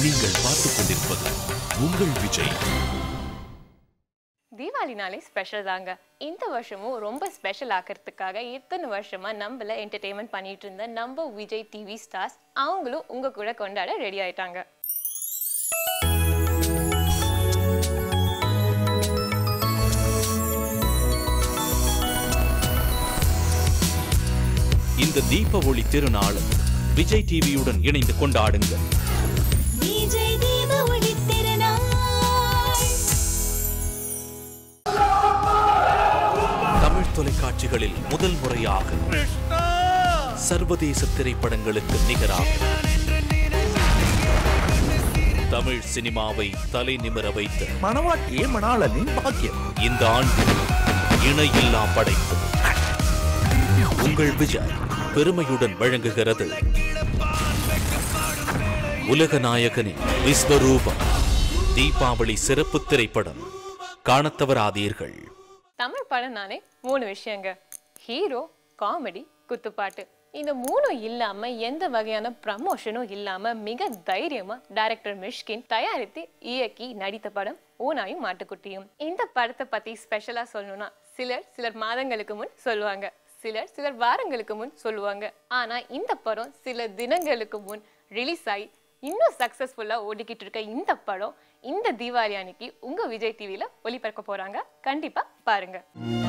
நீங்கள் பார்த்துக் கொண்டிருப்பது உங்கள் விஜய் தீபாவளினாலே ஸ்பெஷல் தாங்க இந்த வருஷமும் ரொம்ப ஸ்பெஷல் ஆக்கிறதுக்காக இத்தனை வருஷமா நம்மள என்டர்டெயின்மெண்ட் பண்ணிட்டு இருந்த நம்ம விஜய் டிவி ஸ்டார்ஸ் அவங்களும் உங்க கூட கொண்டாட ரெடி ஆயிட்டாங்க இந்த தீப ஒளி திருநாள் விஜய் டிவியுடன் இணைந்து கொண்டாடுங்கள் விஜய் தீப ஒளி திருநாள் தமிழ் தொலைக்காட்சிகளில் முதல் முறையாக சர்வதேச திரைப்படங்களுக்கு நிகராக தமிழ் சினிமாவை தலை நிமிர வைத்த மணவாட்டியே மணாளனின் பாக்கியம் இந்த ஆண்டு இணையில்லா படைப்பு உங்கள் விஜய் பெருமையுடன் வழங்குகிறது உலக நாயகனின் விஸ்வரூபம் தீபாவளி சிறப்பு திரைப்படம் காணத் தவறாதீர்கள் தமிழ் படம்னாலே மூணு விஷயங்க ஹீரோ காமெடி குத்துப்பாட்டு இந்த மூணும் இல்லாம எந்த வகையான ப்ரமோஷனும் இல்லாம மிக தைரியமா டைரக்டர் மிஷ்கின் தயாரித்து இயக்கி நடித்த படம் ஓனாயும் மாட்டுக்குட்டியும் இந்த படத்தை பத்தி ஸ்பெஷலா சொல்லணும்னா சிலர் சிலர் மாதங்களுக்கு முன் சொல்லுவாங்க சிலர் சிலர் வாரங்களுக்கு முன் சொல்லுவாங்க ஆனா இந்த படம் சில தினங்களுக்கு முன் ரிலீஸ் ஆகி இன்னும் சக்சஸ்ஃபுல்லா ஓடிக்கிட்டு இருக்க இந்த படம் இந்த தீபாவளி அன்னைக்கு உங்க விஜய் டிவில ஒளிபரப்ப போறாங்க கண்டிப்பா பாருங்க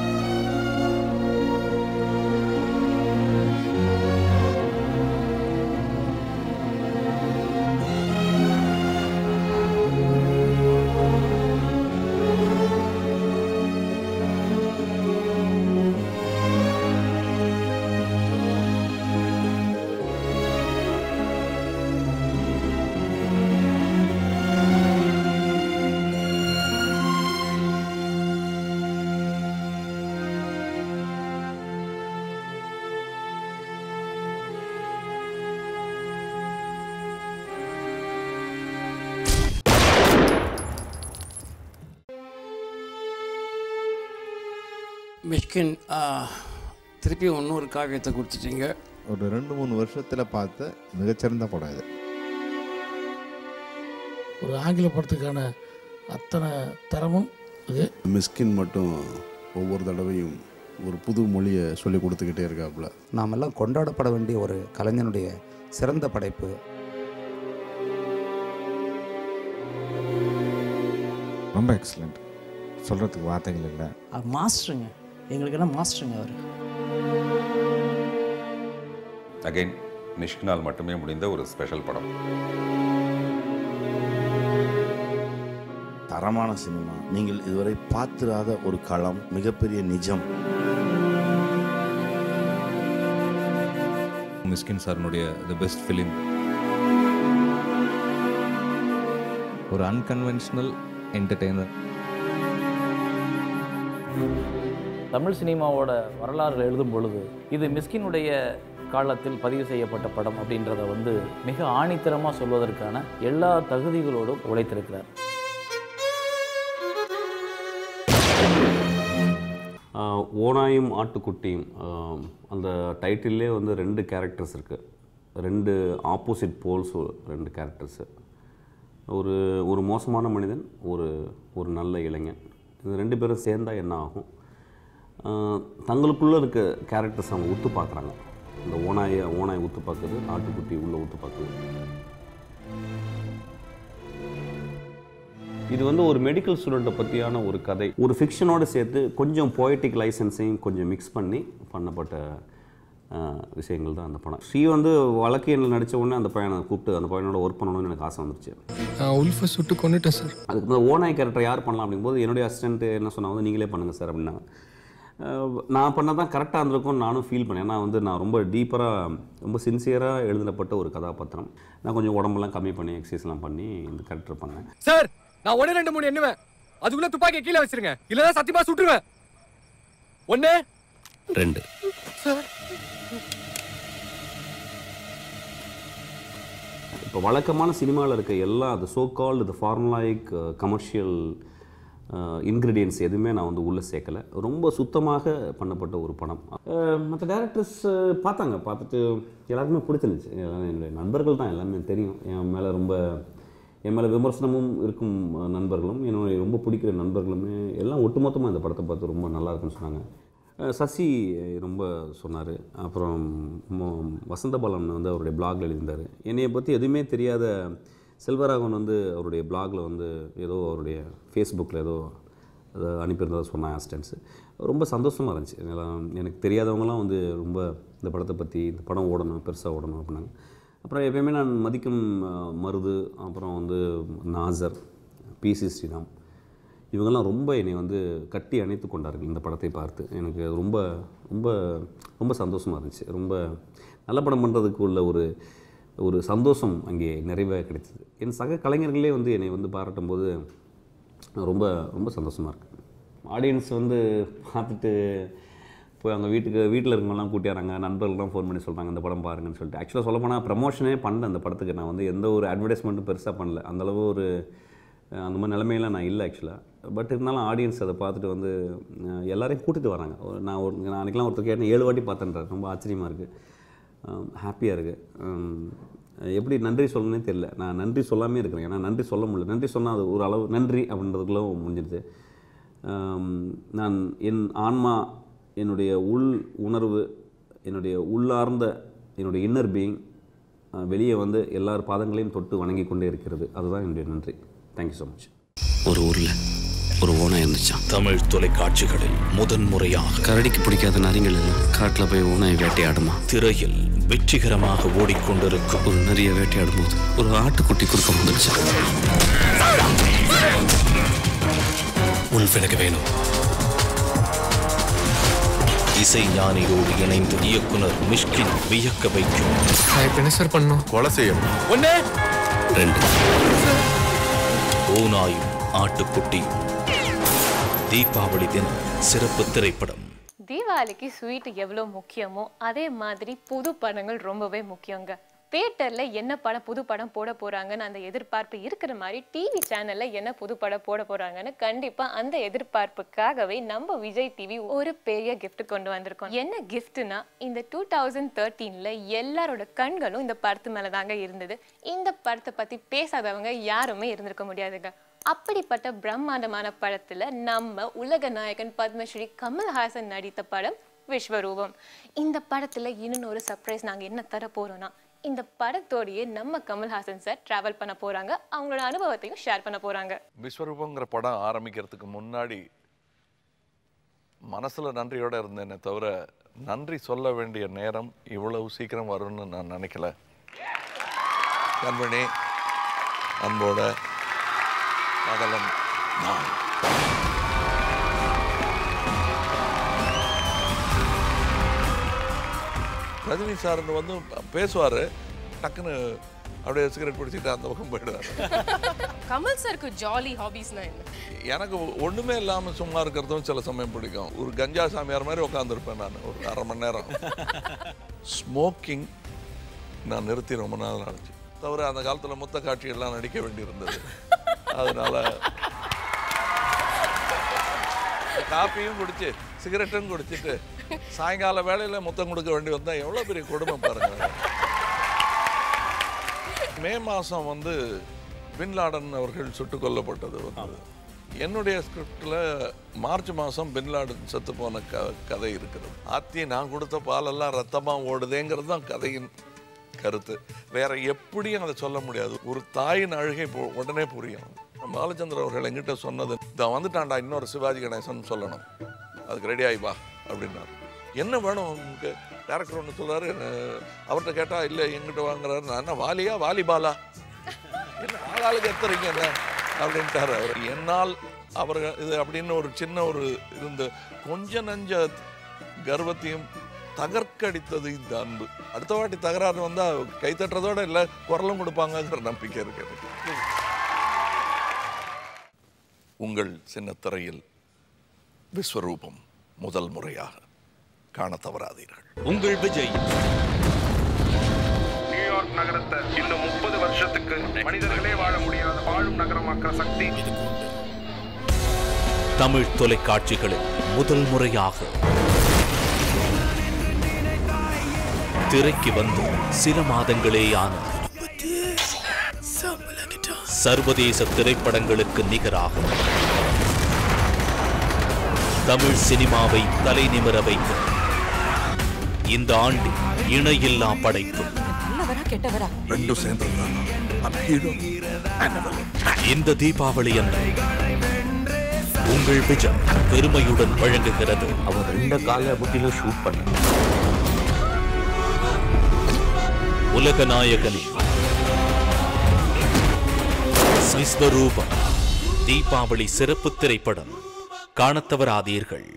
மிஷ்கின் ஆ, திருப்பி இன்னொரு காவியத்தை கொடுத்துட்டீங்க ஒரு ரெண்டு மூணு வருஷத்தில் பார்த்த மிகச்சிறந்த படம் இது ஒரு ஆங்கில படத்துக்கான அத்தனை தரமும் இது மிஸ்கின் மட்டும் ஒவ்வொரு தடவையும் ஒரு புது மொழியை சொல்லி கொடுத்துக்கிட்டே இருக்காப்புல நாமெல்லாம் கொண்டாடப்பட வேண்டிய ஒரு கலைஞனுடைய சிறந்த படைப்பு ரொம்ப எக்ஸலண்ட் சொல்கிறதுக்கு வார்த்தைகள் இல்லை அவர் மாஸ்டருங்க எங்களுக்கெல்லாம் மாஸ்டருங்க அவர் அகைன் நிஷ்கினால் மட்டுமே முடிந்த ஒரு ஸ்பெஷல் படம் தரமான சினிமா நீங்கள் இதுவரை பார்த்திராத ஒரு களம் மிகப்பெரிய நிஜம் மிஸ்கின் சார்னுடைய த பெஸ்ட் ஃபிலிம் ஒரு அன்கன்வென்ஷனல் என்டர்டெய்னர் தமிழ் சினிமாவோட வரலாறு எழுதும் பொழுது இது மிஸ்கினுடைய காலத்தில் பதிவு செய்யப்பட்ட படம் அப்படின்றத வந்து மிக ஆணித்தரமாக சொல்வதற்கான எல்லா தகுதிகளோடும் உழைத்திருக்கிறார் ஆஹ் ஓனாயும் ஆட்டுக்குட்டியும் ஆஹ் அந்த டைட்டில்லே வந்து ரெண்டு கேரக்டர்ஸ் இருக்குது ரெண்டு ஆப்போசிட் போல்ஸ் ரெண்டு கேரக்டர்ஸு ஒரு ஒரு மோசமான மனிதன் ஒரு ஒரு நல்ல இளைஞன் இது ரெண்டு பேரும் சேர்ந்தா என்ன ஆகும் ஆஹ் தங்களுக்குள்ளே இருக்க கேரக்டர்ஸ் அவங்க உத்து பார்க்குறாங்க இந்த ஓனாயை ஓனாய் உத்து பார்க்குது ஆட்டுக்குட்டி உள்ளே உத்து பார்க்குது இது வந்து ஒரு மெடிக்கல் ஸ்டூடெண்ட்டை பற்றியான ஒரு கதை ஒரு ஃபிக்ஷனோடு சேர்த்து கொஞ்சம் போய்டிக் லைசன்ஸையும் கொஞ்சம் மிக்ஸ் பண்ணி பண்ணப்பட்ட அஹ், விஷயங்கள் தான் அந்த படம் ஸ்ரீ வந்து வழக்கியல் நடித்த உடனே அந்த பையனை கூப்பிட்டு அந்த பையனோட ஒர்க் பண்ணணும்னு எனக்கு ஆசை வந்துருச்சு நான் உல்ஃபை சுட்டு கொண்டுட்டேன் சார் அதுக்கு வந்து ஓனாய் கேரக்டர் யார் பண்ணலாம் அப்படிங்கும்போது என்னுடைய அசிஸ்டன்ட் என்ன சொன்னாங்க நீங்களே பண்ணுங்கள் சார் அப்படின்னாங்க அஹ், நான் பண்ண தான் கரெக்டாக இருந்திருக்கும்னு நானும் ஃபீல் பண்ணேன் ஏன்னா வந்து நான் ரொம்ப டீப்பராக ரொம்ப சின்சியராக எழுதப்பட்ட ஒரு கதாபாத்திரம் நான் கொஞ்சம் உடம்பெல்லாம் கம்மி பண்ணி எக்ஸசைஸ்லாம் பண்ணி இந்த கேரக்டர் பண்ணேன் சார் நான் ஒன்று ரெண்டு மூணு எண்ணுவேன் அதுக்குள்ள துப்பாக்கியை கீழே வச்சிருங்க இல்லைன்னா சத்தியமா சுட்டுருவேன் ஒண்ணு ரெண்டு சார் இப்போ வழக்கமான சினிமாவில் இருக்க எல்லா அது சோ கால்டு இந்த ஃபார்முலாயிக் கமர்ஷியல் இன்க்ரீடியன்ஸ் எதுவுமே நான் வந்து உள்ளே சேர்க்கல ரொம்ப சுத்தமாக பண்ணப்பட்ட ஒரு படம் மற்ற டேரக்டர்ஸ் பார்த்தாங்க பார்த்துட்டு எல்லாருக்குமே பிடிச்சிருந்துச்சு எல்லாரும் என்னுடைய நண்பர்கள் தான் எல்லாமே தெரியும் என் மேலே ரொம்ப என் மேலே விமர்சனமும் இருக்கும் அஹ், நண்பர்களும் என்னுடைய ரொம்ப பிடிக்கிற நண்பர்களுமே எல்லாம் ஒட்டுமொத்தமாக இந்த படத்தை பார்த்து ரொம்ப நல்லா இருக்குன்னு சொன்னாங்க அஹ், சசி ரொம்ப சொன்னார் அப்புறம் மோ- வசந்தபாலன் வந்து அவருடைய பிளாக்ல எழுதியிருந்தார் என்னையை பற்றி எதுவுமே தெரியாத செல்வராகவன் வந்து அவருடைய பிளாக்ல வந்து ஏதோ அவருடைய ஃபேஸ்புக்கில் ஏதோ அதை அனுப்பியிருந்ததா சொன்னாங்க அசிஸ்டன்ஸு ரொம்ப சந்தோஷமாக இருந்துச்சு எல்லாம் எனக்கு தெரியாதவங்களாம் வந்து ரொம்ப இந்த படத்தை பற்றி இந்த படம் ஓடணும் பெருசாக ஓடணும் அப்படின்னாங்க அப்புறம் எப்பயுமே நான் மதிக்கும் அஹ், மருது அப்புறம் வந்து நாசர் பிசி ஸ்ரீராம் இவங்கெல்லாம் ரொம்ப என்னை வந்து கட்டி அணைத்து கொண்டார்கள் இந்த படத்தை பார்த்து எனக்கு அது ரொம்ப ரொம்ப ரொம்ப சந்தோஷமாக இருந்துச்சு ரொம்ப நல்ல படம் பண்ணுறதுக்கு உள்ள ஒரு ஒரு சந்தோஷம் அங்கே நிறைவாக கிடைத்தது என் சக கலைஞர்களே வந்து என்னை வந்து பாராட்டும் போது ரொம்ப ரொம்ப சந்தோஷமாக இருக்குது ஆடியன்ஸ் வந்து பார்த்துட்டு போய் அவங்க வீட்டுக்கு வீட்டில் இருக்கவங்கலாம் கூட்டியாராங்க நண்பர்கள்லாம் ஃபோன் பண்ணி சொல்கிறாங்க இந்த படம் பாருங்கன்னு சொல்லிட்டு ஆக்சுவலாக சொல்ல போனால் ப்ரமோஷனே பண்ணல அந்த படத்துக்கு நான் வந்து எந்த ஒரு அட்வர்டைஸ்மெண்ட்டும் பெருசாக பண்ணல அந்தளவு ஒரு அஹ், அந்த மாதிரி நிலமையில நான் இல்லை ஆக்சுவலாக பட் இருந்தாலும் ஆடியன்ஸ் அதை பார்த்துட்டு வந்து அஹ், எல்லாரையும் கூட்டிகிட்டு வராங்க ஒரு- நான் ஒரு நான் அன்றைக்கெலாம் ஒருத்தர் கேட்டேன் ஏழு வாட்டி பார்த்தேன்றார் ரொம்ப ஆச்சரியமாக இருக்குது ஹாப்பியாக இருக்குது எப்படி நன்றி சொல்லணும்னே தெரியல நான் நன்றி சொல்லாமே இருக்கிறேன் ஏன்னா நன்றி சொல்ல முடியல நன்றி சொன்னால் அது ஒரு அளவு நன்றி அப்படின்றதுக்குள்ள முடிஞ்சிடுது ஆம், நான் என் ஆன்மா என்னுடைய உள் உணர்வு என்னுடைய உள்ளார்ந்த என்னுடைய இன்னர் பீயிங் வெளியே வந்து எல்லார் பாதங்களையும் தொட்டு வணங்கி கொண்டே இருக்கிறது அதுதான் என்னுடைய நன்றி தேங்க்யூ ஸோ மச் ஒரு ஊரில் ஒரு ஓனாய் இருந்துச்சான் தமிழ் தொலைக்காட்சிகளில் முதன்முறையாக கரடிக்கு பிடிக்காத நரிங்கள் எல்லாம் காட்டில் போய் ஓனாய் வேட்டையாடுமா திரையில் வெற்றிகரமாக ஓடிக்கொண்டிருக்கும் ஒரு நரிய வேட்டையாடும் போது ஒரு ஆட்டுக்குட்டி குறுக்க வந்துருச்சு உல்ஃப் எனக்கு வேணும் இசை ஞானியோடு இணைந்து இயக்குனர் மிஷ்கின் வியக்க வைக்கும் இப்போ என்ன சார் பண்ணணும் கொலை செய்யணும் ஒண்ணு ரெண்டு ஓநாயும் ஆட்டுக்குட்டியும் தீபாவளி தினம் சிறப்பு திரைப்படம் தீபாவளிக்கு ஸ்வீட் எவ்வளோ முக்கியமோ அதே மாதிரி புது படங்கள் ரொம்பவே முக்கியங்க தியேட்டர்ல என்ன படம் புது படம் போட போறாங்கன்னு அந்த எதிர்பார்ப்பு இருக்கிற மாதிரி டிவி சேனல்ல என்ன புது படம் போட போறாங்கன்னு கண்டிப்பா அந்த எதிர்பார்ப்புக்காகவே நம்ம விஜய் டிவி ஒரு பெரிய gift கொண்டு வந்திருக்கோம் என்ன கிஃப்ட்னா இந்த டூ தௌசண்ட் தேர்ட்டீன்ல எல்லாரோட கண்களும் இந்த படத்து மேல தாங்க இருந்தது இந்த படத்தை பத்தி பேசாதவங்க யாருமே இருந்திருக்க முடியாதுங்க அப்படிப்பட்ட பிரம்மாண்டமான படத்துல நம்ம உலக நாயகன் பத்மஸ்ரீ கமல்ஹாசன் நடித்த படம் விஸ்வரூபம் இந்த படத்துல இன்னொரு ஒரு சர்ப்ரைஸ் நாங்க என்ன தர போறோம்னா இந்த படத்தோடயே நம்ம கமல்ஹாசன் சார் டிராவல் பண்ண போறாங்க அவங்களோட அனுபவத்தையும் ஷேர் பண்ண போறாங்க விஸ்வரூபங்கிற படம் ஆரம்பிக்கிறதுக்கு முன்னாடி மனசுல நன்றியோட இருந்தேனே தவிர நன்றி சொல்ல வேண்டிய நேரம் இவ்வளவு சீக்கிரம் வரும்னு நான் நினைக்கல கண்மணி அன்போட பகலன் நான் ரஜினி சார் வந்து பேசுவார் டக்குன்னு அப்படியே சிகரெட் பிடிச்சிட்டு அந்த பக்கம் போயிடுவார் கமல் சாருக்கு ஜாலி ஹாபிஸ்னா என்ன எனக்கு ஒண்ணுமே இல்லாம சும்மா இருக்கிறதும் சில சமயம் பிடிக்கும் ஒரு கஞ்சா சாமியார் மாதிரி உட்காந்துருப்பேன் நான் ஒரு அரை மணி நேரம் ஸ்மோக்கிங் நான் நிறுத்தி ரொம்ப நாள் ஆச்சு தவிர அந்த காலத்துல முத்த காட்சியெல்லாம் நடிக்க வேண்டியிருந்தது அதனால காப்பியும் குடிச்சு சிகரெட்டும் குடிச்சிட்டு சாயங்கால வேலையில முத்தம் கொடுக்க வேண்டி வந்தா எவ்வளவு பெரிய கொடுமை பாருங்க மே மாதம் வந்து பின்லாடன் அவர்கள் சுட்டுக் கொல்லப்பட்டது வந்து என்னுடைய ஸ்கிரிப்டில் மார்ச் மாதம் பின்லாடன் செத்து போன க கதை இருக்கிறது ஆத்தி நான் கொடுத்த பாலெல்லாம் ரத்தமாக ஓடுதேங்கிறது தான் கதையின் கருத்து வேற எப்படியும் அதை சொல்ல முடியாது ஒரு தாயின் அழுகை பு- உடனே புரியும் பாலச்சந்திர அவர்கள் எங்கிட்ட சொன்னது இதான் வந்துட்டான்டா இன்னொரு சிவாஜி கணேசன் சொல்லணும் அதுக்கு ரெடி ஆகி வா அப்படின்னாரு என்ன வேணும் உங்களுக்கு டேரக்டர் ஒன்று சொல்றாரு அஹ், அவர்கிட்ட கேட்டா இல்லை எங்கிட்ட வாங்குறாரு நான் என்ன வாலியா வாலிபாலா என்ன ஆளாளுக்கு எத்துறீங்க என்ன அப்படின்ட்டாரு அவர் என்னால் அவர்கள் இது அப்படின்னு ஒரு சின்ன ஒரு இருந்து கொஞ்ச நஞ்ச கர்வத்தையும் தகர்க்கடித்தது இந்த அன்பு அடுத்த வாட்டி தகராறு வந்தா கை தட்டுறதோட இல்லை குரலும் கொடுப்பாங்கங்கிற நம்பிக்கை இருக்கு எனக்கு. உங்கள் சின்னத்திரையில் விஸ்வரூபம் முதல் முறையாக காண தவறாதீர்கள் உங்கள் விஜய் நியூயார்க் நகரத்தை இன்னும் முப்பது வருஷத்துக்கு மனிதர்களே வாழ முடியாத வாழும் நகரமாக்குற சக்தி தமிழ் தொலைக்காட்சிகளில் முதல் முறையாக திரைக்கு வந்து சில மாதங்களேயான சர்வதேச திரைப்படங்களுக்கு நிகராகும் தமிழ் சினிமாவை தலைநிமிர வைக்க இந்த ஆண்டு இணையில்லா படைப்பு நல்லவரா கெட்டவரா ரெண்டும் சேர்ந்ததுதான் அந்த ஹீரோ இந்த தீபாவளி அன்று உங்கள் விஜய் பெருமையுடன் வழங்குகிறது அவர் ரெண்டு கால புத்தியிலும் ஷூட் பண்ண உலக நாயகனின் விஸ்வரூபம் தீபாவளி சிறப்பு திரைப்படம் காணத் தவறாதீர்கள்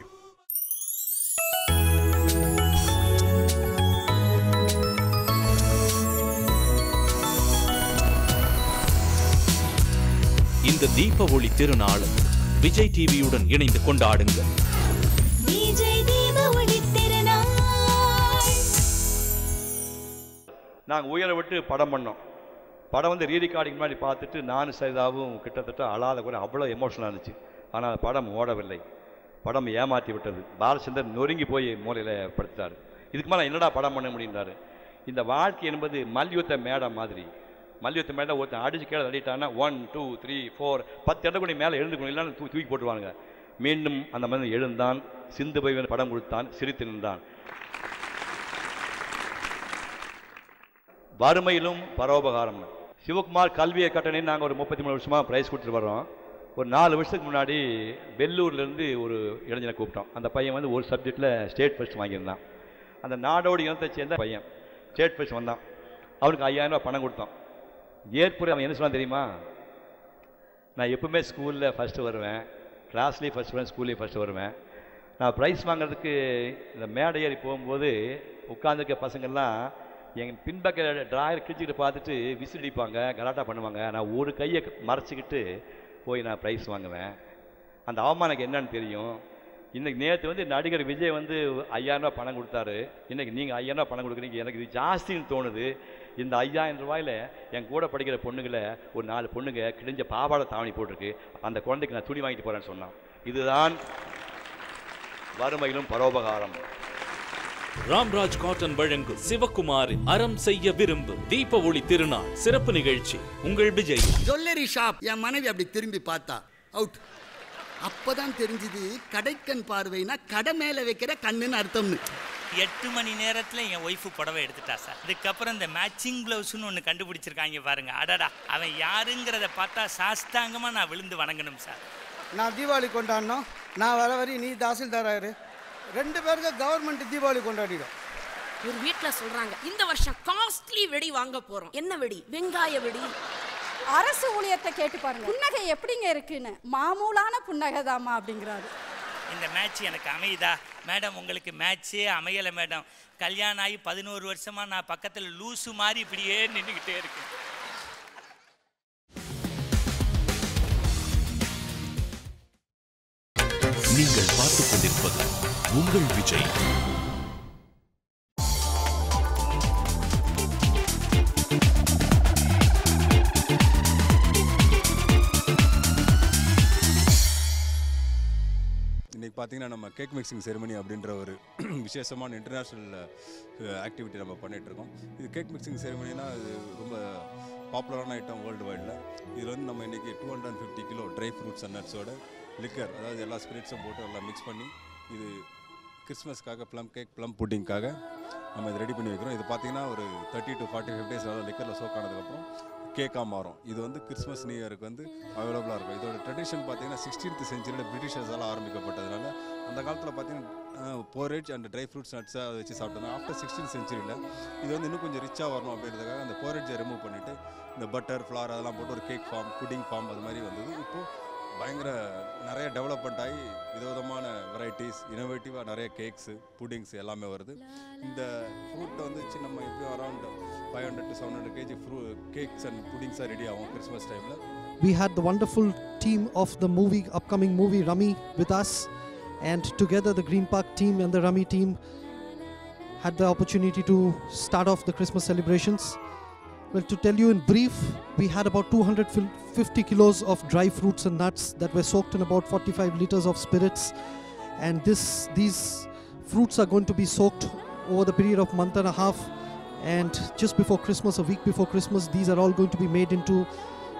இந்த தீப ஒளி திருநாள் விஜய் டிவியுடன் இணைந்து கொண்டாடுங்கள் விஜய் தீப ஒளி திருநாள் நாங்கள் உயர விட்டு படம் பண்ணோம் படம் வந்து ரீரிகார்டிங் முன்னாடி பார்த்துட்டு நானும் சரிதாவும் கிட்டத்தட்ட அழாத கூட அவ்வளோ எமோஷனலாக இருந்துச்சு ஆனால் படம் ஓடவில்லை படம் ஏமாற்றி விட்டது பாலச்சந்தர் நொறுங்கி போய் மூலையில் படுத்துட்டார் இதுக்கு மேலே என்னடா படம் பண்ண முடியுன்றாரு இந்த வாழ்க்கை என்பது மல்யுத்த மேடம் மாதிரி மல்யுத்த மேடம் ஒருத்தன் அடிச்சு கீழே தள்ளிட்டான்னா ஒன் டூ த்ரீ ஃபோர் பத்து இடம் கூட மேலே எழுந்துக்கணும் இல்லைன்னா தூ தூக்கி போட்டுருவானுங்க மீண்டும் அந்த மனிதன் எழுந்தான் சிந்து பைவன் படம் கொடுத்தான் சிரித்து நின்றான் வறுமையிலும் பரோபகாரம் சிவகுமார் கல்வியை கட்டணை நாங்கள் ஒரு முப்பத்தி மூணு வருஷமாக ப்ரைஸ் கொடுத்துட்டு வர்றோம் ஒரு நாலு வருஷத்துக்கு முன்னாடி வெள்ளூர்லேருந்து ஒரு இளைஞனை கூப்பிட்டோம் அந்த பையன் வந்து ஒரு சப்ஜெக்டில் ஸ்டேட் ஃபர்ஸ்ட் வாங்கியிருந்தான் அந்த நாடோடி இனத்தை சேர்ந்த பையன் ஸ்டேட் ஃபர்ஸ்ட் வந்தான் அவனுக்கு ஐயாயிரம் ரூபாய் பணம் கொடுத்தோம் ஏற்புரை அவன் என்ன சொன்னான் தெரியுமா நான் எப்பவுமே ஸ்கூலில் ஃபஸ்ட்டு வருவேன் கிளாஸ்லேயும் ஃபஸ்ட் வருவேன் ஸ்கூல்லேயும் ஃபஸ்ட்டு வருவேன் நான் ப்ரைஸ் வாங்குறதுக்கு இந்த மேடை ஏறி போகும்போது உட்காந்துருக்க பசங்கள்லாம் என் பின்பக்க டிராயர் கிழிச்சிக்கிட்டு பார்த்துட்டு விசில் அடிப்பாங்க கலாட்டா பண்ணுவாங்க நான் ஒரு கையை மறைச்சிக்கிட்டு போய் நான் ப்ரைஸ் வாங்குவேன் அந்த அவமானம் எனக்கு என்னன்னு தெரியும் இன்னைக்கு நேற்று வந்து நடிகர் விஜய் வந்து ஐயாயிரம் ரூபாய் பணம் கொடுத்தாரு இன்னைக்கு நீங்கள் ஐயாயிரம் ரூபாய் பணம் கொடுக்குறீங்க எனக்கு இது ஜாஸ்தின்னு தோணுது இந்த ஐயாயிரம் ரூபாயில் என் கூட படிக்கிற பொண்ணுங்களை ஒரு நாலு பொண்ணுங்க கிழிஞ்ச பாவாடை தாவணி போட்டிருக்கு அந்த குழந்தைக்கு நான் துணி வாங்கிட்டு போகிறேன்னு சொன்னான் இதுதான் வறுமையிலும் பரோபகாரம் ராம்ராஜ் காட்டன் வழங்கும் சிவகுமார் அறம் செய்ய விரும்பு தீப ஒளி திருநாள் சிறப்பு நிகழ்ச்சி உங்கள் விஜய் ஜுவல்லரி ஷாப் என் மனைவி அப்படி திரும்பி பார்த்தா அவுட் அப்பதான் தெரிஞ்சது கடைக்கண் பார்வைனா கடை மேல வைக்கிற கண்ணுன்னு அர்த்தம்னு எட்டு மணி நேரத்தில் என் ஒய்ஃபு புடவை எடுத்துட்டா சார் இதுக்கப்புறம் இந்த மேட்சிங் ப்ளவுஸ்னு ஒன்று கண்டுபிடிச்சிருக்காங்க பாருங்க அடடா அவன் யாருங்கிறத பார்த்தா சாஸ்தாங்கமாக நான் விழுந்து வணங்கணும் சார் நான் தீபாவளி கொண்டாடினோம் நான் வர வரி நீ தாசில்தாராரு ரெண்டு பேருக்கு கவர்மெண்ட் தீபாவளி கொண்டாடிடும் ஒரு வீட்ல சொல்றாங்க இந்த வருஷம் காஸ்ட்லி வெடி வாங்க போறோம் என்ன வெடி வெங்காய வெடி அரசு ஊழியத்தை கேட்டு பாருங்க புன்னகை எப்படிங்க இருக்குன்னு மாமூலான புன்னகை தாமா அப்படிங்கிறாரு இந்த மேட்ச் எனக்கு அமையுதா மேடம் உங்களுக்கு மேட்ச்சே அமையலை மேடம் கல்யாணம் ஆகி பதினோரு வருஷமா நான் பக்கத்தில் லூசு மாதிரி இப்படியே நின்றுக்கிட்டே இருக்கேன் நீங்கள் பார்த்துக் கொண்டிருப்பது உங்கள் விஜய் இன்றைக்கி பார்த்தீங்கன்னா நம்ம கேக் மிக்சிங் செரிமனி அப்படின்ற ஒரு விசேஷமான இன்டர்நேஷ்னல் ஆக்டிவிட்டி நம்ம பண்ணிகிட்ருக்கோம் இது கேக் மிக்சிங் செரிமனினா இது ரொம்ப பாப்புலரான ஐட்டம் வேர்ல்டு வைடில் இதில் வந்து நம்ம இன்றைக்கி two hundred and fifty kilo dry fruits and நட்ஸோட லிக்கர் அதாவது எல்லா ஸ்பிரிட்ஸும் போட்டு எல்லாம் மிக்ஸ் பண்ணி இது கிறிஸ்மஸ்க்காக ப்ளம் கேக் ப்ளம் புட்டிங்காக நம்ம இது ரெடி பண்ணி வைக்கிறோம் இது பார்த்தீங்கன்னா ஒரு thirty to forty five days அதாவது லிக்கரில் சோக் ஆனதுக்கப்புறம் கேக்காக மாறும் இது வந்து கிறிஸ்மஸ் நியூ இயருக்கு வந்து அவைலபிளாக இருக்கும் இதோட ட்ரெடிஷன் பார்த்தீங்கன்னா சிக்ஸ்டீன்த் செஞ்சுரியில் பிரிட்டிஷர்ஸால் ஆரம்பிக்கப்பட்டதுனால அந்த காலத்தில் பார்த்தீங்கன்னா போரேஜ் அண்ட் ட்ரை ஃப்ரூட்ஸ் நட்ஸை அதை வச்சு சாப்பிட்டோம் ஆஃப்டர் சிக்ஸ்டீன் செஞ்சுரியில் இது வந்து இன்னும் கொஞ்சம் ரிச்சாக வரணும் அப்படின்றதுக்காக அந்த போரேஜை ரிமூவ் பண்ணிவிட்டு இந்த பட்டர் ஃப்ளார் அதெல்லாம் போட்டு ஒரு கேக் ஃபார்ம் புட்டிங் ஃபார்ம் அது மாதிரி வந்தது இப்போது பயங்கர நிறைய டெவலப்மெண்ட் ஆகி விதவிதமான வெரைட்டிஸ் இனோவேட்டிவாக நிறைய கேக்ஸு புட்டிங்ஸ் எல்லாமே வருது இந்த ஃப்ரூட்டை வந்து சி- நம்ம எப்படியும் around five hundred to seven hundred KG fruit cakes and புட்டிங்ஸாக ரெடி ஆகும் கிறிஸ்மஸ் டைமில் We had the wonderful team of the movie, upcoming movie Rummy, with us, and together the Green Park team and the Rummy team had the opportunity to start off the Christmas celebrations. Well, to tell you in brief, we had about 250 kilos of dry fruits and nuts that were soaked in about 45 liters of spirits, and this these fruits are going to be soaked over the period of month and a half. And just before Christmas, a week before Christmas, these are all going to be made into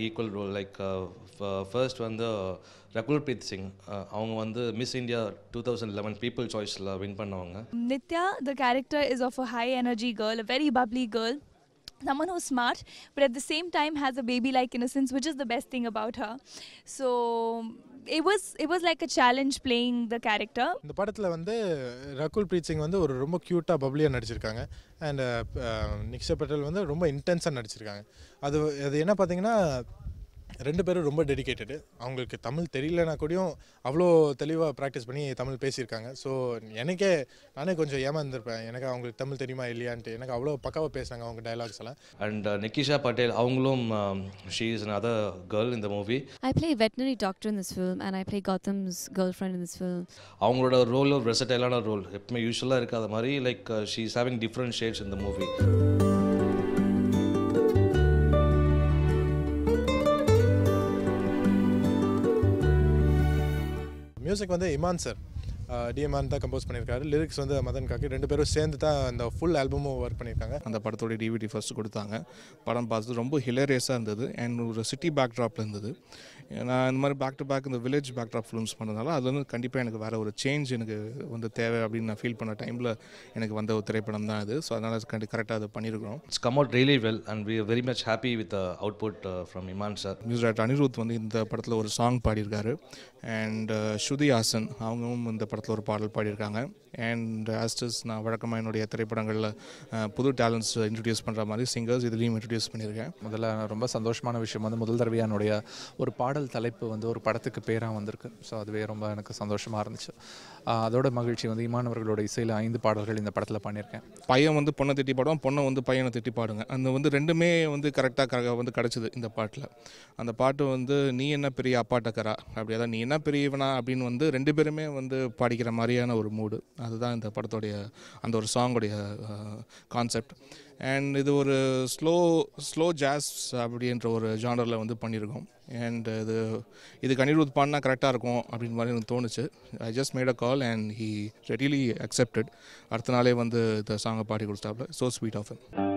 equal role like first வந்து ரகுல் பிரீத் சிங் அவங்க வந்து Miss India two thousand eleven people சாய்ஸில் win பண்ணவங்க Nitya, the character is of a high energy girl, a very bubbly girl. Someone who's smart, but at the same time has a baby like innocence, which is the best thing about her. So it was it was like a challenge playing the character. இந்த படத்தில் வந்து ரகுல் பிரீத் சிங் வந்து ஒரு ரொம்ப க்யூட்டாக பப்ளியாக நடிச்சிருக்காங்க and நிக்ஷா Patel வந்து ரொம்ப இன்டென்ஸாக நடிச்சிருக்காங்க அது அது என்ன பார்த்தீங்கன்னா ரெண்டு பேரும் ரொம்ப டெடிகேட்டடு அவங்களுக்கு தமிழ் தெரியலனா கூடயும் அவ்வளோ தெளிவாக ப்ராக்டிஸ் பண்ணி தமிழ் பேசியிருக்காங்க ஸோ எனக்கே நானே கொஞ்சம் ஏமாந்துருப்பேன் எனக்கு அவங்களுக்கு தமிழ் தெரியுமா இல்லையான்ட்டு எனக்கு அவ்வளோ பக்காவாக பேசுனாங்க அவங்க டயலாக்ஸ் எல்லாம் அண்ட் நிக்கிஷா பட்டேல் அவங்களும் she is an other girl இந்த movie I play a veterinary doctor in this film, and I play Gautam's girlfriend in this film. அவங்களோட ரோல் ஒரு வெர்சடைலான ரோல் எப்பவுமே யூஸ்வலாக இருக்காத மாதிரி like she is having different shades இந்த மூவி மியூசிக் வந்து இமான் சார் டிஎம்ஆன் தான் கம்போஸ் பண்ணியிருக்காரு லிரிக்ஸ் வந்து மதன் காக்கி ரெண்டு பேரும் சேர்ந்து தான் அந்த ஃபுல் ஆல்பமும் ஒர்க் பண்ணியிருக்காங்க அந்த படத்தோட டிவிடி ஃபர்ஸ்ட் கொடுத்தாங்க படம் பார்த்து ரொம்ப ஹிலேரியஸாக இருந்தது அண்ட் ஒரு சிட்டி பேக்ட்ராப்பில் இருந்தது நான் இந்த மாதிரி பேக் டு பேக் இந்த வில்லேஜ் பேக்ட்ராப் ஃபிலிம்ஸ் பண்ணதுனால அது வந்து கண்டிப்பாக எனக்கு வேறு ஒரு சேஞ்ச் எனக்கு வந்து தேவை அப்படின்னு நான் ஃபீல் பண்ண டைமில் எனக்கு வந்த ஒரு திரைப்படம் தான் இது ஸோ அதனால் கண்டி கரெக்டாக அதை பண்ணியிருக்கிறோம் it's come out really well and we very much happy with output from Imman sir music director Anirudh வந்து இந்த படத்தில் ஒரு சாங் பாடியிருக்காரு அண்ட் ஸ்ருதி ஹாசன் அவங்களும் இந்த படத்தில் ஒரு பாடல் பாடியிருக்காங்க அண்ட் ஆஸ்டர்ஸ் நான் வழக்கமாக என்னுடைய திரைப்படங்களில் அஹ், புது டேலண்ட்ஸ் இன்ட்ரடியூஸ் பண்ணுற மாதிரி சிங்கர்ஸ் இதுலேயும் இன்ட்ரடியூஸ் பண்ணியிருக்கேன் முதல்ல ரொம்ப சந்தோஷமான விஷயம் வந்து முதல் தடவையாக என்னுடைய ஒரு பாடல் தலைப்பு வந்து ஒரு படத்துக்கு பேராக வந்திருக்கு ஸோ அதுவே ரொம்ப எனக்கு சந்தோஷமாக இருந்துச்சு ஆஹ் அதோட மகிழ்ச்சி வந்து இமானவர்களோட இசையில் ஐந்து பாடல்கள் இந்த படத்தில் பண்ணியிருக்கேன் பையன் வந்து பொண்ணை திட்டி பாடுவான் பொண்ணை வந்து பையனை திட்டி பாடுங்க அந்த வந்து ரெண்டுமே வந்து கரெக்டாக வந்து கிடச்சிது இந்த பாட்டில் அந்த பாட்டு வந்து நீ என்ன பெரிய அப்பாட்டக்கரா அப்படி அதான் நீ என்ன பெரியவனா அப்படின்னு வந்து ரெண்டு பேருமே வந்து பாடிக்கிற மாதிரியான ஒரு மூடு அதுதான் இந்த படத்தோடைய அந்த ஒரு சாங்கோடைய கான்செப்ட் அண்ட் இது ஒரு ஸ்லோ ஸ்லோ ஜாஸ் அப்படின்ற ஒரு ஜானரில் வந்து பண்ணியிருக்கோம் அண்ட் இது இதுக்கு அனிருத் பாடினா கரெக்டாக இருக்கும் அப்படின்னு மாதிரி எனக்கு தோணுச்சு I just made a call and he readily accepted அடுத்த நாளே வந்து இந்த சாங்கை பாடி கொடுத்தாப்புல ஸோ ஸ்வீட் ஆஃப்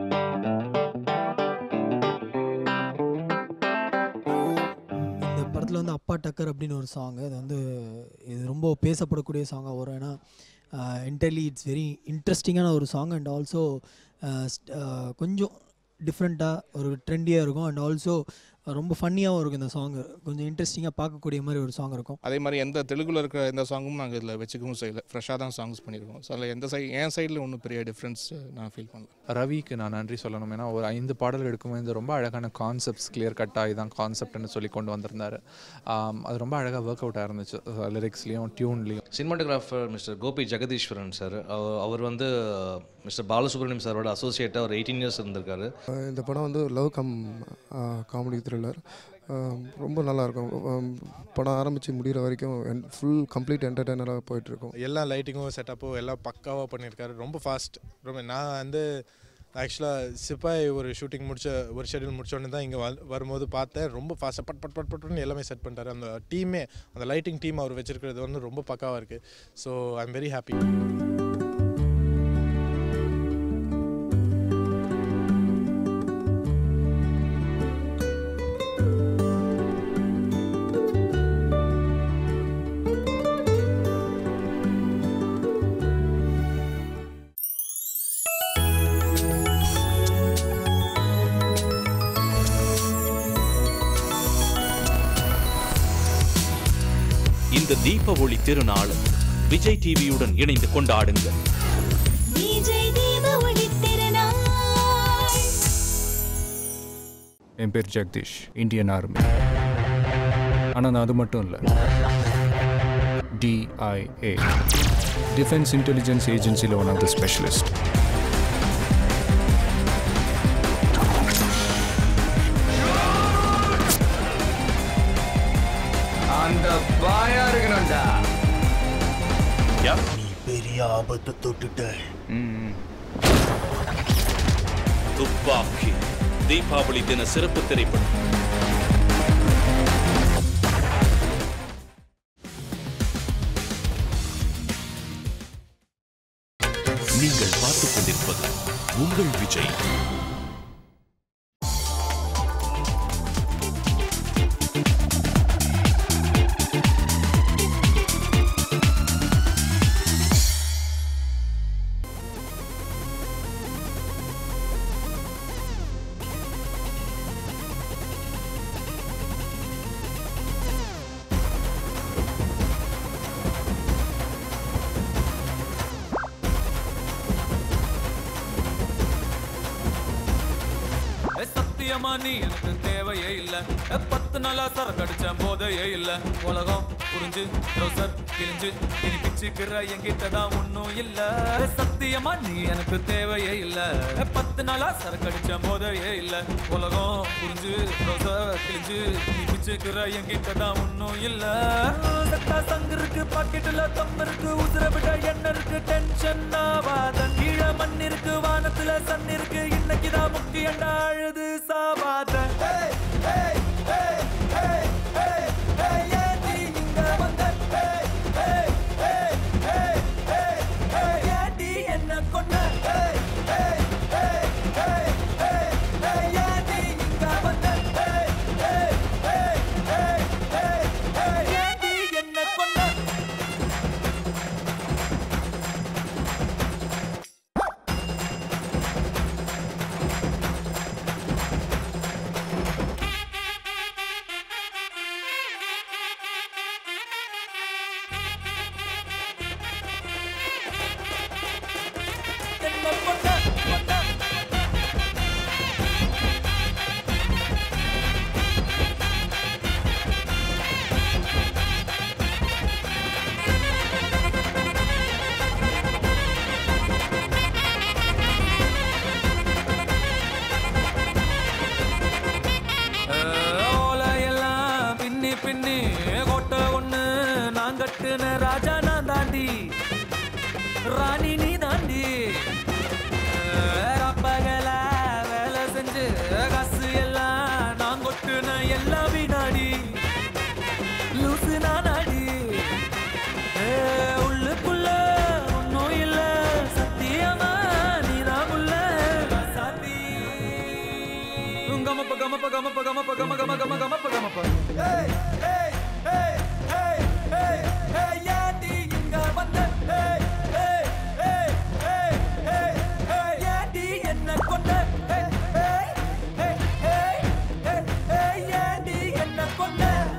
இந்த படத்தில் வந்து அப்பா டக்கர் அப்படின்னு ஒரு சாங் அது வந்து இது ரொம்ப பேசப்படக்கூடிய சாங்காக வரும் ஏன்னா என்டையர்லி இட்ஸ் வெரி இன்ட்ரெஸ்டிங்கான ஒரு சாங் அண்ட் ஆல்சோ கொஞ்சம் டிஃப்ரெண்ட்டாக ஒரு ட்ரெண்டியாக இருக்கும் அண்ட் ஆல்சோ ரொம்ப ஃபன்னியாகவும் இருக்கும் இந்த சாங் கொஞ்சம் இன்ட்ரெஸ்டிங்காக பார்க்கக்கூடிய மாதிரி ஒரு சாங் இருக்கும் அதே மாதிரி எந்த தெலுங்குல இருக்கிற எந்த சாங்கும் நாங்கள் இதில் வச்சுக்கவும் செய்யல ஃப்ரெஷ்ஷாக தான் சாங்ஸ் பண்ணியிருக்கோம் ஸோ அதில் எந்த சைட் என் சைடில் ஒன்றும் பெரிய டிஃப்ரென்ஸ் நான் ஃபீல் பண்ணல ரவிக்கு நான் நன்றி சொல்லணும் ஏன்னா ஒரு ஐந்து பாடல்கள் எடுக்கும்போது ரொம்ப அழகான கான்செப்ட்ஸ் கிளியர் கட்டாக இதான் கான்செப்ட்னு சொல்லி கொண்டு வந்திருந்தாரு ஆம், அது ரொம்ப அழகாக ஒர்க் அவுட்டாக இருந்துச்சு லிரிக்ஸ்லேயும் டியூன்லேயும் cinematographer mister Gopi Jagadeeswaran sir அவர் வந்து மிஸ்டர் பாலசுப்ரமணியம் சாரோட அசோசியேட்டாக ஒரு எயிட்டீன் இயர்ஸ் இருந்திருக்காரு அஹ் இந்த படம் வந்து லவ் கம் காமெடி த்ரில்லர் ரொம்ப நல்லாயிருக்கும் படம் ஆரம்பித்து முடிகிற வரைக்கும் ஃபுல் கம்ப்ளீட் என்டர்டைனராக போயிட்டுருக்கும் எல்லா லைட்டிங்கும் செட்டப்பும் எல்லாம் பக்காவாக பண்ணியிருக்காரு ரொம்ப ஃபாஸ்ட் ரொம்ப நான் வந்து ஆக்சுவலாக சிப்பாய் ஒரு ஷூட்டிங் முடிச்ச ஒரு ஷெடியூல் முடிச்சோடனே தான் இங்கே வரும்போது பார்த்தேன் ரொம்ப ஃபாஸ்ட்டாக பட் பட் பட் பட்னு எல்லாமே செட் பண்ணிட்டாரு அந்த டீமே அந்த லைட்டிங் டீம் அவர் வச்சிருக்கிறது வந்து ரொம்ப பக்காவாக இருக்குது so I am very happy இந்த தீப ஒளி திருநாளை விஜய் டிவியுடன் இணைந்து கொண்டாடுங்கள் விஜய் தீப ஒளி திருநாள் என் பேர் ஜெகதீஷ் இந்தியன் ஆர்மி ஆனால் நான் அது மட்டும் இல்லை டிஐஏ டிஃபென்ஸ் இன்டெலிஜென்ஸ் ஏஜென்சியில் ஒன் ஆஃப் த ஸ்பெஷலிஸ்ட் அந்த பாயா இருக்கணும்டா நீ பெரிய ஆபத்தை தொட்டுட்ட துப்பாக்கி தீபாவளி தின சிறப்பு திரைப்படம் நீங்கள் பார்த்துக் கொண்டிருப்பது உங்கள் விஜய் சத்தியமா நீ எனக்கு தேவையே இல்ல எ, பத்து நாளா சரக்கு அடிச்ச போதையே இல்ல உலகம் புரிஞ்சு ட்ரௌசர் கிழிஞ்சு இனி பிச்சுக்கிற என்கிட்ட தான் ஒன்னும் இல்ல சத்தியமா நீ எனக்கு தேவையே இல்ல எ, பத்து நாளா சரக்கு அடிச்ச போதையே இல்ல உலகம் புரிஞ்சு ட்ரௌசர் கிழிஞ்சு இனி பிச்சுக்கிற என்கிட்ட தான் ஒன்னும் இல்ல சட்டா சங்கு இருக்கு பாக்கெட்டுல தம் இருக்கு உசுர விட என்ன இருக்கு டென்ஷன் ஆவாத கீழே மண் இருக்கு வானத்துல சன் இருக்கு இன்னைக்கு தான் முக்கியண்டா அழுது சாவாத Hey, hey, hey, hey, hey, hey, ஏன்டி இங்க வந்த? Hey, hey, hey, hey, hey, hey, ஏன்டி என்ன கொன்ன? Hey, hey, hey, hey, hey, hey, ஏன்டி இங்க வந்த? Hey, hey, hey, hey, hey, hey, ஏன்டி என்ன கொன்ன? ஓலையெல்லாம் பின்னி பின்னி கோட்டை ஒண்ணு நான் கட்டுன ராஜா நான் தாண்டி ராணி நீ தாண்டி ரப்பகல வேலை செஞ்சு காசு எல்லாம் நான் கொட்டுன எல்லா வினாடி லூசு நானாடி ஏ, உள்ளுக்குள்ள ஒன்னும் இல்ல சத்தியமா நீதான் உள்ள சாத்தி கமப்ப கமப்ப கமப்ப கமப்ப கம கம கம கமப்ப கமப்ப ஏய் ஏய் ஏய் ஏய் ஏய் ஏய் ஏன்டி இங்க வந்த ஏய் ஏய் ஏய் ஏய் ஏய் ஏய் ஏன்டி என்ன கொண்ட ஏய் ஏய் ஏய் ஏய் ஏய் ஏய் ஏன்டி என்ன கொண்ட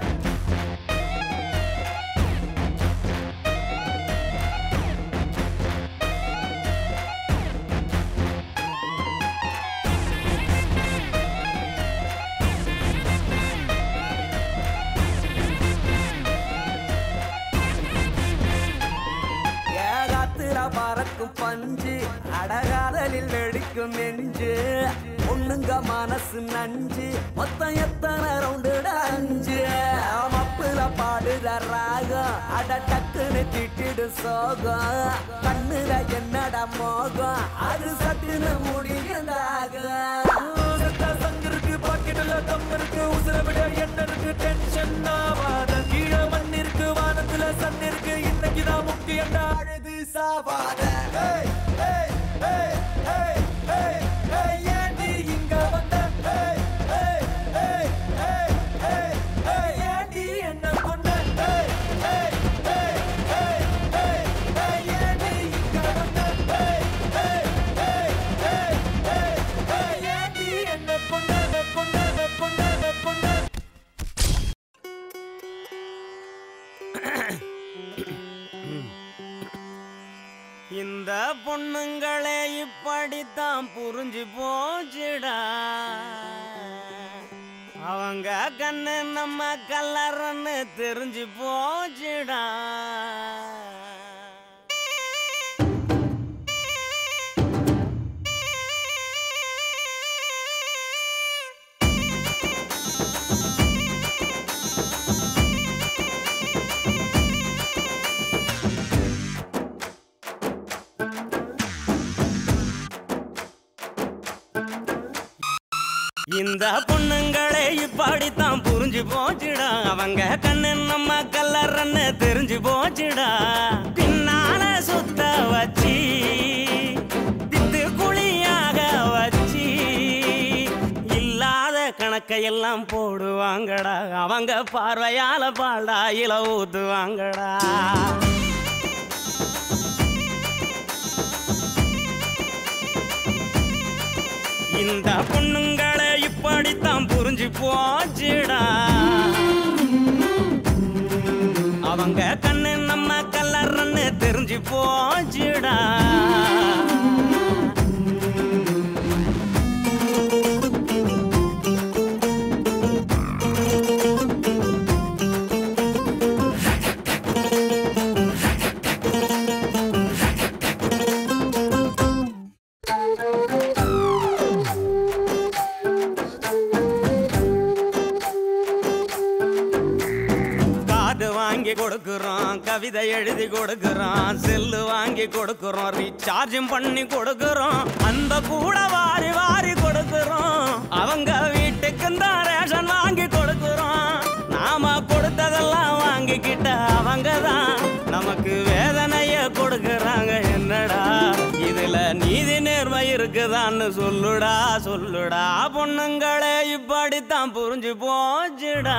ஏகாத்திர பறக்கும் பஞ்சு அடகாதலில் வெடிக்கும் நெஞ்சு பொண்ணுங்க மனசு நஞ்சு மொத்தம் எத்தனை ரவுண்டுட அஞ்சு மப்புல பாடுற ராகம் அட டக்குன்னு திட்டிடு சோகம் கண்ணுல என்னடா மோகம் அது சட்டுன்னு முடியுதாகும் சங்கு இருக்கு பாக்கெட்டுல தம் இருக்கு உசுர விட என்ன இருக்கு டென்ஷன் ஆவாத கீழே மண் இருக்கு வானத்துல சன் இருக்கு இன்னைக்கு தான் முக்கியண்டா அழுது சாவாத ஏய், ஏய், ஏய், ஏய், ஏய், ஏய், ஏன்டி இங்க வந்த? ஏய், ஏய், ஏய், ஏய், ஏய், ஏய், ஏன்டி என்ன கொன்ன? ஏய், ஏய், ஏய், ஏய், ஏய், ஏய், ஏன்டி இங்க வந்த? ஏய், ஏய், ஏய், ஏய், ஏய், ஏய், ஏன்டி என்ன கொன்ன? கொன்ன, கொன்ன, கொன்ன. இந்த பொண்ணுங்களே இப்படித்தான் புரிஞ்சு போச்சுடா அவங்க கண்ணு நம்ம கல்லறன்னு தெரிஞ்சு போச்சுடா இந்த பொண்ணுங்களே இப்படித்தான் புரிஞ்சு போச்சுடா அவங்க கண்ணு நம்ம கல்லறன்னு தெரிஞ்சு போச்சுடா பின்னால சுத்த வச்சு திட்டு குழியாக வச்சு இல்லாத கணக்கையெல்லாம் போடுவாங்கடா அவங்க பார்வையால பாடா இல ஊத்துவாங்கடா இந்த பொண்ணுங்களை இப்படித்தான் புரிஞ்சு போச்சுடா அவங்க கண்ணு நம்ம கல்லறன்னு தெரிஞ்சு போச்சுடா கார்டு வாங்கி கொடுக்குறோம் கவிதை எழுதி கொடுக்குறோம் செல்லு வாங்கி கொடுக்குறோம் ரீசார்ஜும் பண்ணி கொடுக்குறோம் அந்த கூட வாரி வாரி கொடுக்குறோம் அவங்க வீட்டுக்கு தான் ரேஷன் வாங்கி கொடுக்குறோம் நாம கொடுத்ததெல்லாம் வாங்கிக்கிட்ட அவங்க தான் நமக்கு வேதனைய கொடுக்குறாங்க என்னடா இதுல நீதி நேர்மை இருக்குதான்னு சொல்லுடா சொல்லுடா பொண்ணுங்களே இப்படித்தான் புரிஞ்சு போச்சுடா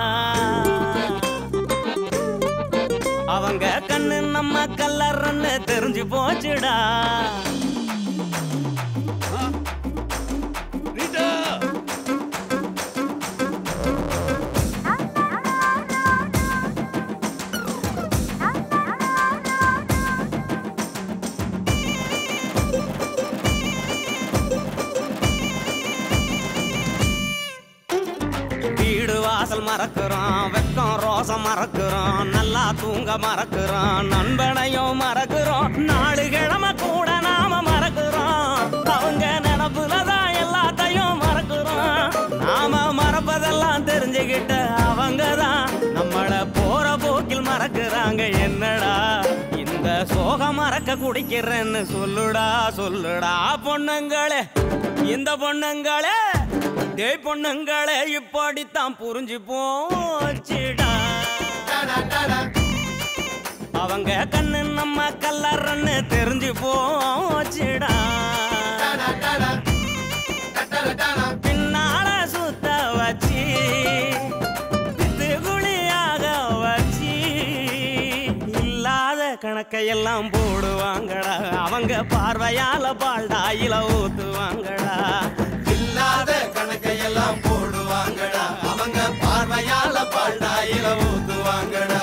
அவங்க கண்ணு நம்ம கல்லறன்னு தெரிஞ்சு போச்சுடா வீடு வாசல் மறக்கிறோம் வெக்கம் ரோசம் மறக்கிறோம் நல்லா தூங்க மறக்கிறோம் நண்பனையும் மறக்கிறோம் நாலு கிழமை கூட நாம மறக்கிறோம் அவங்க நினப்புல தான் எல்லாத்தையும் மறக்கிறோம் நாம மறப்பதெல்லாம் தெரிஞ்சுக்கிட்ட அவங்க தான் நம்மள போற போக்கில் மறக்கிறாங்க என்னடா இந்த சோகம் மறக்க குடிக்கிறேன்னு சொல்லுடா சொல்லுடா பொண்ணுங்களே இந்த பொண்ணுங்களே டேய் பொண்ணுங்களே இப்படித்தான் புரிஞ்சு போச்சுடா அவங்க கண்ணு நம்ம கல்லறன்னு தெரிஞ்சு போச்சுடா பின்னால சுத்த வச்சு வித்து குழியாக வச்சு இல்லாத கணக்கையெல்லாம் போடுவாங்கடா அவங்க பார்வையால பால்டாயில ஊத்துவாங்கடா இல்லாத கணக்கையெல்லாம் போடுவாங்கடா அவங்க பார்வையால பால்டாயில ஊத்துவாங்கடா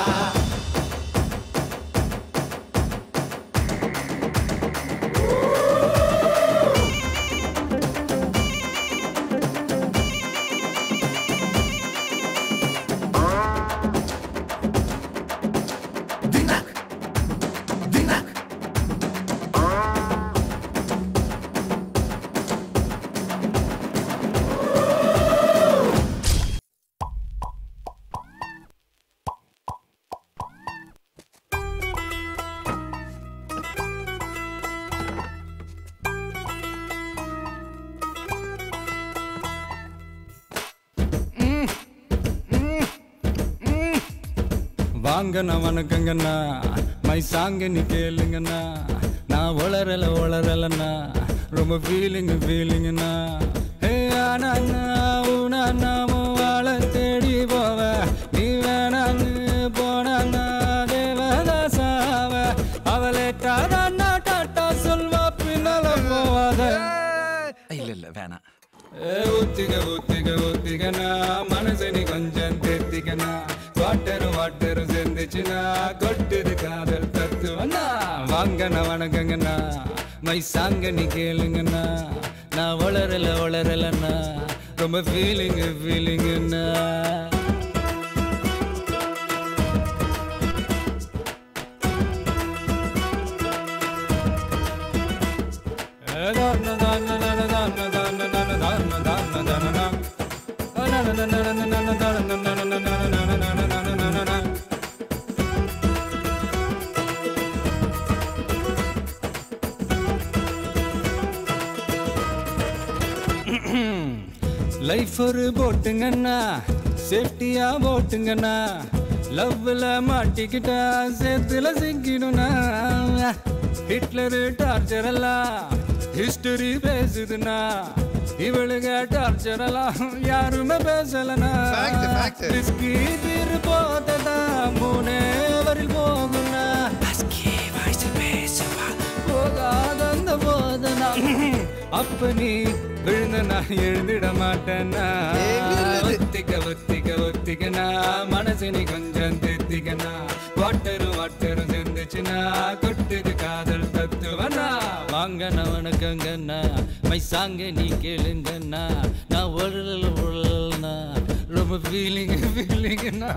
வாங்கண்ணா வணக்கங்கண்ணா மை சாங்க நீ கேளுங்கண்ணா நான் வளரல வளரலண்ணா ரொம்ப ஃபீலிங் ஃபீலிங்கண்ணா ஹே ஆனா உனா நாம வாழ தேடி போவ நீ வேணான்னு போனா தேவதாசாவ அவளே டாடா டாட்டா சொல்வா பின்னால போவாத இல்ல இல்ல வேணாம் ஏ ஊத்திக ஊத்திக ஊத்திகனா மனசை நீ கொஞ்சம் தேத்திக்கனா வாட்டரு வாட்டரு சேர்ந்துச்சுனா கொட்டுது காதல் தத்துவனா வாங்கண்ணா வணக்கங்கண்ணா மை சாங்க நீ கேளுங்கண்ணா நான் வளரல வளரலண்ணா ரொம்ப ஃபீலிங் ஃபீலிங்குண்ணா லைஃப் ஒரு போட்டுங்கண்ணா சேஃப்டியா போட்டுங்கண்ணா லவ்ல மாட்டிக்கிட்டா சேத்துல சிக்கிடும்னா ஹிட்லரு டார்ச்சர் எல்லாம் ஹிஸ்டரி பேசுதுன்னா இவளுங்க டார்ச்சர் எல்லாம் யாருமே பேசலனா ரிஸ்கி தீர் போததா மூணே வரில் போகும்னா போகாத அந்த போதனா அப்ப நீ விழுந்த நான் எழுந்திட மாட்டேன்னா ஒத்திக்க ஒத்திக்க ஒத்திக்கனா மனசு நீ கொஞ்சம் திருத்திக்கனா வாட்டரு வாட்டரு சேர்ந்துச்சுன்னா கொட்டுது காதல் தத்துவனா வாங்கண்ணா வணக்கங்கண்ணா மை சாங்க நீ கேளுங்கண்ணா நான் உழல் உழல்னா ரொம்ப ஃபீலிங் ஃபீலிங்கண்ணா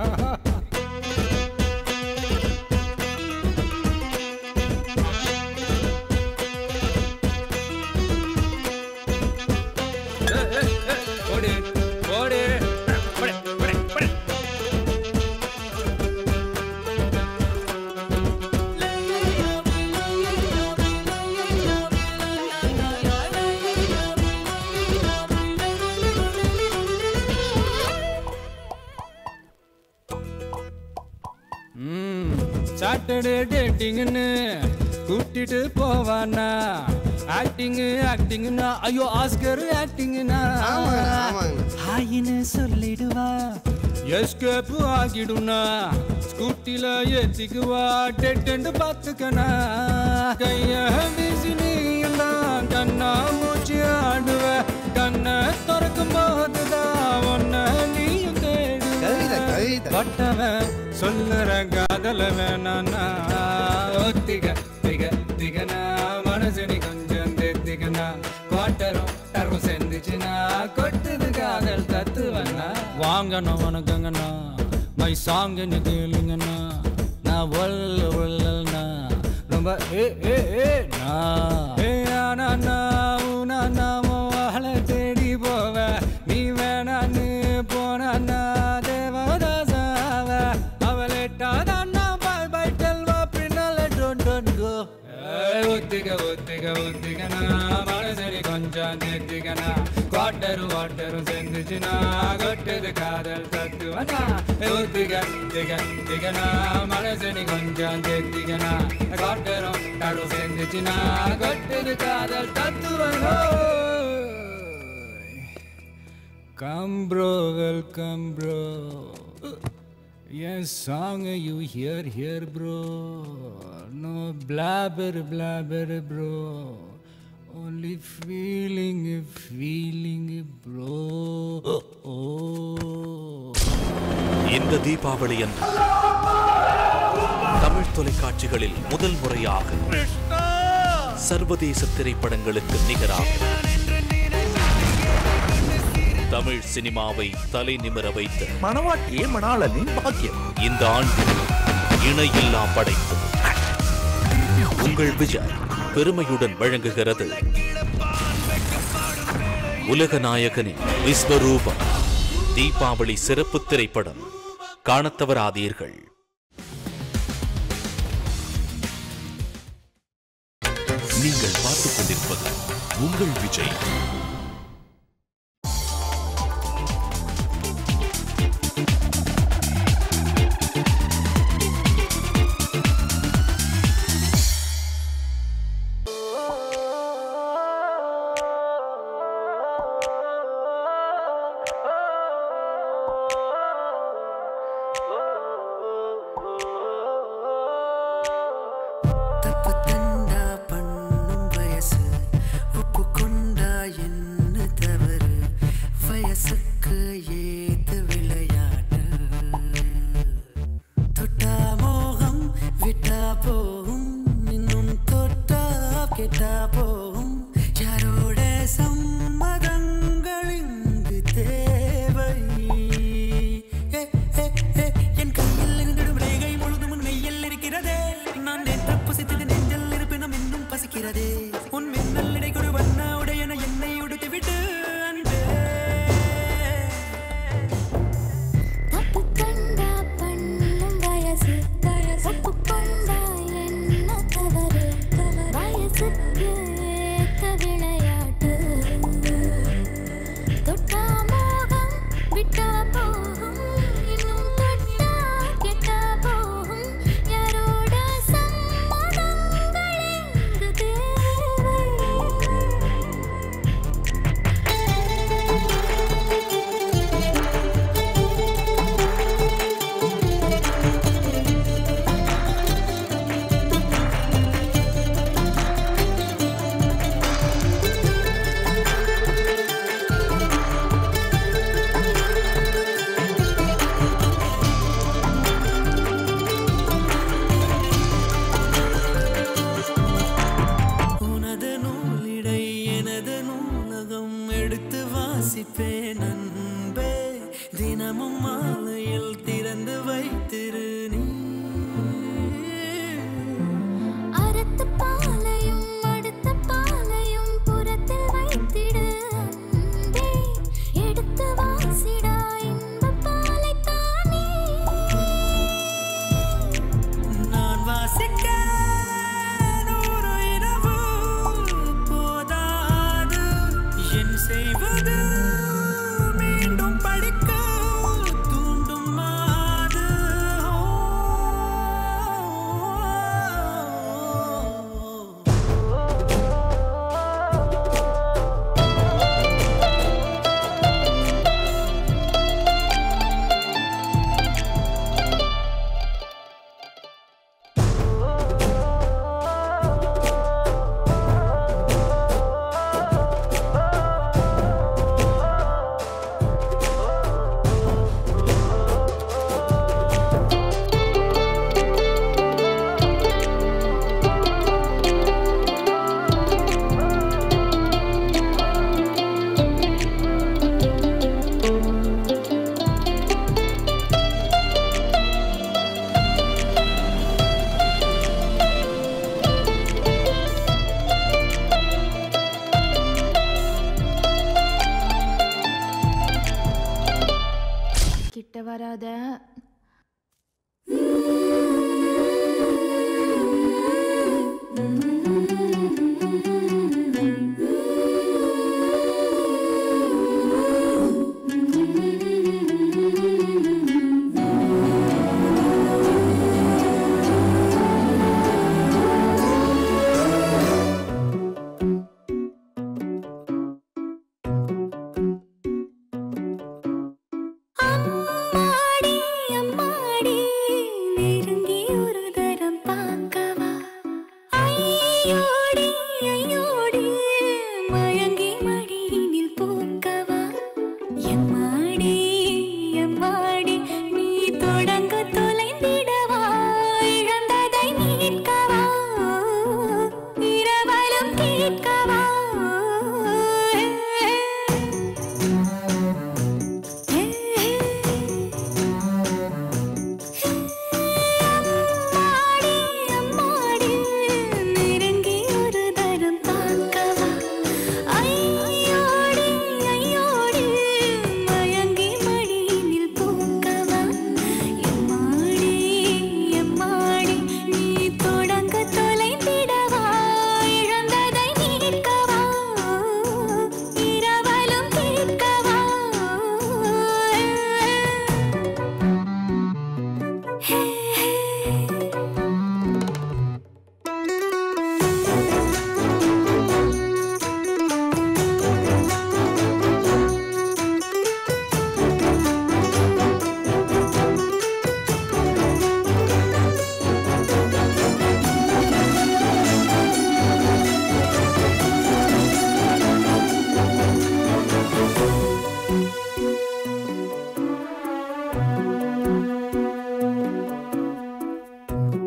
ஓடு ஓடு சாட்டர்டே டேட்டிங்னு கூட்டிட்டு போவானா ஆக்டிங் ஆக்டிங்னா ஐயோ ஆஸ்கர் ஆக்டிங்னா ஹாயின்னு சொல்லிடுவா எஸ்கேப் ஆகிடுனா ஸ்கூட்டில ஏத்திக்குவா டெட்டெண்டு பார்த்துக்கனா கைய வீசி நீ எல்லாம் கண்ணா மூச்சு ஆடுவ கண்ணை திறக்கும் போதுதான் ஒன்ன நீயும் தேடுவ பட்டவன் சொல்லுற காதல வேணானா ஒத்திக திக திகனா மனசு நீ கொஞ்சம் தெத்திகனா குவாட்டரும் டரும் சேர்ந்துச்சுனா கொட்டுது காதல் தத்துவனா வாங்கண்ணா வணக்கங்கண்ணா மை சாங்குன்னு கேளுங்கண்ணா நான் ஒல்ல ஒல்லண்ணா ரொம்ப ஏ ஏ ஏ நா ஏ ஆனா நான் ஊனா நாமோ அவளை தேடி போவ நீ வேணான்னு போனா தேவதாசாவ அவளேட்டாதான் பாய் பாய் டெல்வா பின்னால டோன் டோன் கோ ஒத்திக ஒத்திக ஒத்திகனா மனசரி கொஞ்சம் தேத்திகனா குவாட்டரும் வாட்டரும் சேர்ந்துச்சுனா கொட்டது காதல் தத்துவனா ஒத்திக திக திகனா மனசரி கொஞ்சம் தேத்திகனா குவாட்டரும் டரும் சேர்ந்துச்சுனா கொட்டது காதல் தத்துவனா Come bro, welcome bro. Yes, song you hear here bro. No blabber blabber bro. Only feeling feeling bro. Oh. இந்த தீபாவளி அன்று தமிழ் தொலைக்காட்சிகளில் முதல் முறையாக சர்வதேச திரைப்படங்களுக்கு நிகராக தமிழ் சினிமாவை தலை நிமிர வைத்த மணவாட்டியே மணாளனின் பாக்கியம் இந்த ஆண்டு இணையில்லா படைப்பு உங்கள் விஜய் பெருமையுடன் வழங்குகிறது உலக நாயகனின் விஸ்வரூபம் தீபாவளி சிறப்பு திரைப்படம் காணத் தவறாதீர்கள் நீங்கள் பார்த்துக் கொண்டிருப்பது உங்கள் விஜய் தப்பு தண்டா பண்ணும் வயசு ஒப்புக்கொண்டா என்ன தவறு வயசுக்கு ஏத்த விளையாட்டு தொட்டா மோகம் விட்டா போகும் இன்னும் தொட்டா கெட்டா போகும் யாரோட சம்மதங்கள் இங்கு தேவை ஏ, ஏ, ஏ, என் கையில் இருந்திடும் ரேகை முழுதும் உன் மெய்யில் இருக்கிறதே நான் நேற்று புசித்தது நெஞ்சல் இருப்பினும் இன்னும் பசிக்கிறதே உன் மின்னல் இடை கொடு வண்ண உடையன என்னை உடுத்து விட்டு அன்பே தப்பு கண்டா பண்ணும் வயசு ஒப்புக்கொண்டா என்ன தவறு வயசுக்கு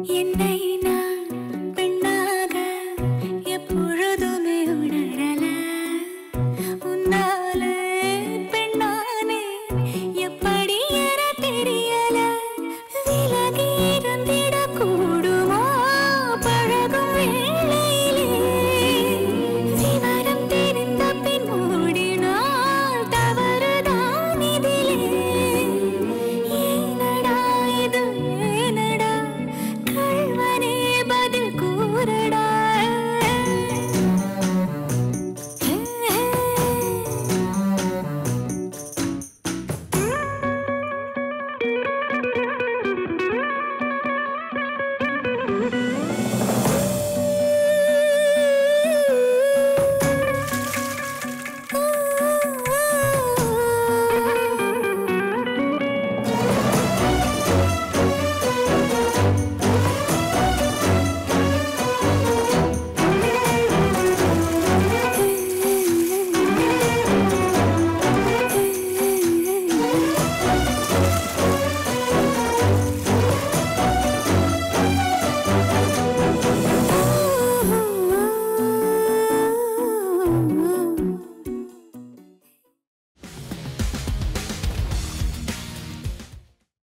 என்னை நான் பெண்ணாக எப்பொழுதுமே உணரல உன்னாலே பெண்ணானே எப்படி என தெரியல விலகி இருந்திடக் கூடுமோ பழகும் வேளையிலே விவரம் தெரிந்த பின் மூடினால் தவறுதான் இதிலே ஏனடா இது ஏனடா கள்வனே பதில் கூறடா